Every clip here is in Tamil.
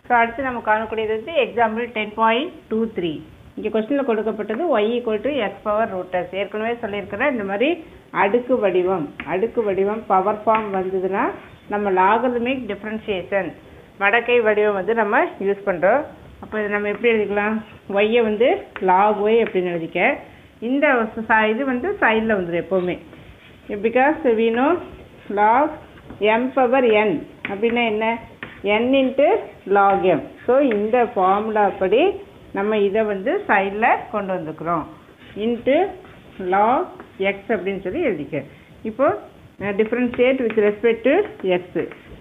ஸோ அடுத்து நம்ம காணக்கூடியது வந்து example ten point two three இங்கே கொஸ்டினில் கொடுக்கப்பட்டது Y equal to X power ரூட்டஸ் ஏற்கனவே சொல்லியிருக்கிறேன் இந்த மாதிரி அடுக்கு வடிவம் அடுக்கு வடிவம் பவர் ஃபார்ம் வந்ததுன்னா நம்ம லாகரிதமிக் டிஃப்ரென்ஷியேஷன் மடக்கை வடிவம் வந்து நம்ம யூஸ் பண்ணுறோம் அப்போ இது நம்ம எப்படி எழுதிக்கலாம் ஒய்யை வந்து லாக் ஒய் அப்படின்னு எழுதிக்க இந்த ச- இது வந்து சைடில் வந்துடும் எப்போவுமே because we know log m power n அப்படின்னா என்ன n into log M so இந்த ஃபார்முலா படி நம்ம இதை வந்து சைடில் கொண்டு வந்துக்கிறோம் இன்ட்டு லாக் எக்ஸ் அப்படின்னு சொல்லி எழுதிக்க இப்போ differentiate with respect to x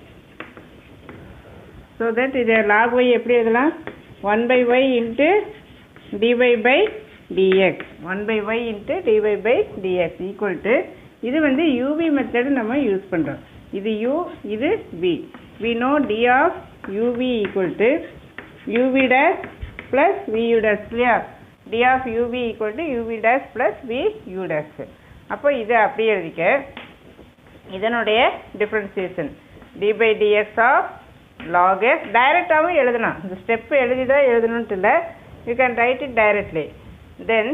so that இதை லாக் ஒய் எப்படி எழுதலாம் one by y into dy by dx one by y into dy by dx equal to இது வந்து யூவி மெத்தடு நம்ம யூஸ் பண்ணுறோம் இது யூ இது v we know d of uv equal to uv dash plus v u dash இல்லையா d of uv equal to uv dash plus v u dash அப்போ இதை அப்படியே எழுதிக்க இதனுடைய differentiation d by dx of log x டைரெக்டாகவும் எழுதலாம் இந்த ஸ்டெப்பு எழுதி தான் எழுதணுன்ட்டு இல்லை you can write it directly then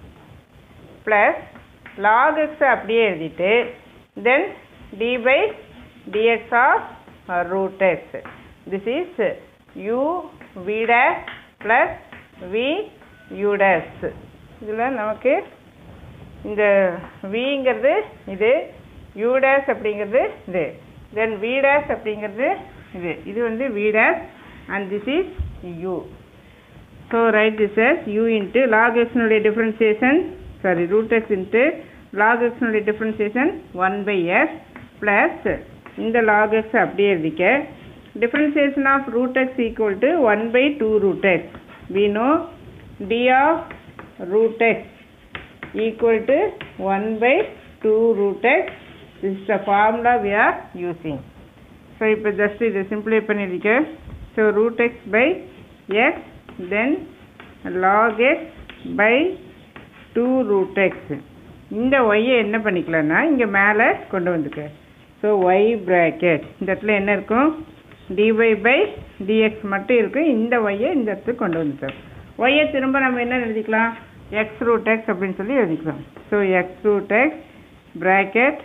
plus log எக்ஸை அப்படியே எழுதிட்டு then d by dx of root x this is you v dash plus v u dash இதில் நமக்கு இந்த விங்கிறது இது யூ டேஷ் அப்படிங்கிறது இது தென் வி டேஷ் அப்படிங்கிறது இது இது வந்து v dash and this is u so right this is u into log எக்ஸ்னுடைய differentiation sorry root x into log எக்ஸ்னுடைய differentiation one by x plus இந்த லாக் எக்ஸ் அப்படியே எழுதிக்க differentiation of root x equal to one by two root x we know d of root x equal to 1 by 2 root x. This is the formula we are using. So, இப்போ just இதை simplify பண்ணிருக்க So, root x by x then log x by 2 root x. இந்த y யை என்ன பண்ணிக்கலாம்னா இங்க மேலே கொண்டு வந்துக்க ஸோ y bracket இந்த இடத்துல என்ன இருக்கும் dy by dx மட்டும் இருக்கும் இந்த y யை இந்த இடத்துக்கு கொண்டு வந்துட்டோம் y யை திரும்ப நம்ம என்ன எழுதிக்கலாம் x root x அப்படின்னு சொல்லி எழுதிக்கலாம் so x root x bracket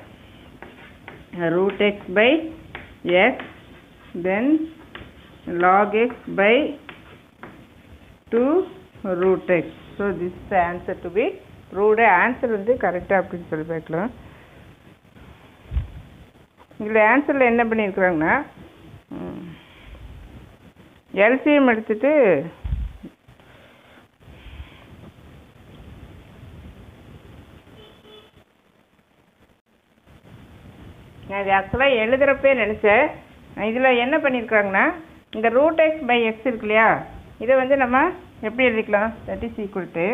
root x by x then log x by 2 root x so this is the answer to be proved answer வந்து கரெக்டாக அப்படின்னு சொல்லி பார்க்கலாம் இதில் ஆன்சரில் என்ன பண்ணியிருக்கிறாங்கன்னா எல்சிஎம் எடுத்துட்டு நான் இது ஆக்சுவலாக எழுதுகிறப்பே நினச்சேன் இதில் என்ன பண்ணியிருக்காங்கன்னா இந்த ரூட் எக்ஸ் பை எக்ஸ் இருக்கு இல்லையா இதை வந்து நம்ம எப்படி எழுதிக்கலாம் that is equal to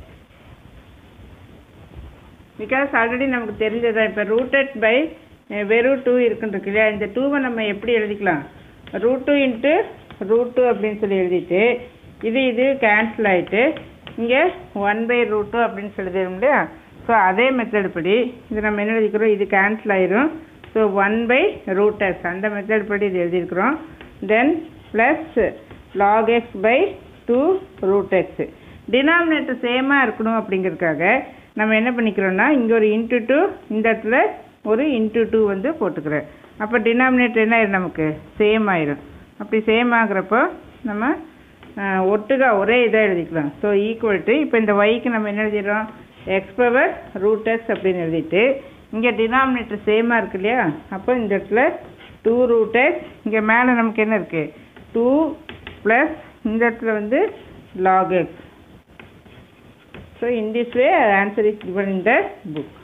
because already நமக்கு தெரிஞ்சதா இப்போ ரூட்டட் பை வெறும் டூ இருக்குன்னு இருக்கு இல்லையா இந்த டூவை நம்ம எப்படி எழுதிக்கலாம் root two into root two அப்படின்னு சொல்லி எழுதிட்டு இது இது கேன்சல் ஆகிட்டு இங்கே ஒன் பை ரூட் டூ அப்படின்னு சொல்லி எழுதிடும் இல்லையா ஸோ அதே மெத்தட் படி இது நம்ம என்ன எழுதிக்கிறோம் இது கேன்சல் ஆயிரும் so one by root x அந்த மெத்தட் படி இது எழுதியிருக்கிறோம் then plus log x by two root x denominator சேமாக இருக்கணும் அப்படிங்கிறதுக்காக நம்ம என்ன பண்ணிக்கிறோம்னா இங்கே ஒரு இன்ட்டு டூ இந்த இடத்துல ஒரு இன்ட்டு டூ வந்து போட்டுக்கிறேன் அப்போ டினாமினேட்டர் என்ன ஆயிரும் நமக்கு சேம் ஆயிரும் அப்படி சேம் ஆகுறப்போ நம்ம அஹ், ஒட்டுக்கா ஒரே இதாக எழுதிக்கலாம் ஸோ ஈக்குவல் டு இப்போ இந்த ஒய்க்கு நம்ம என்ன எழுதிடுறோம் எக்ஸ் பவர் ரூட் எக்ஸ் அப்படின்னு எழுதிட்டு இங்கே டினாமினேட்டர் சேமாக இருக்கு இல்லையா அப்போ இந்த இடத்துல டூ ரூட் எக்ஸ் இங்கே மேலே நமக்கு என்ன இருக்குது டூ ப்ளஸ் இந்த இடத்துல வந்து log x so in this way answer is given in the book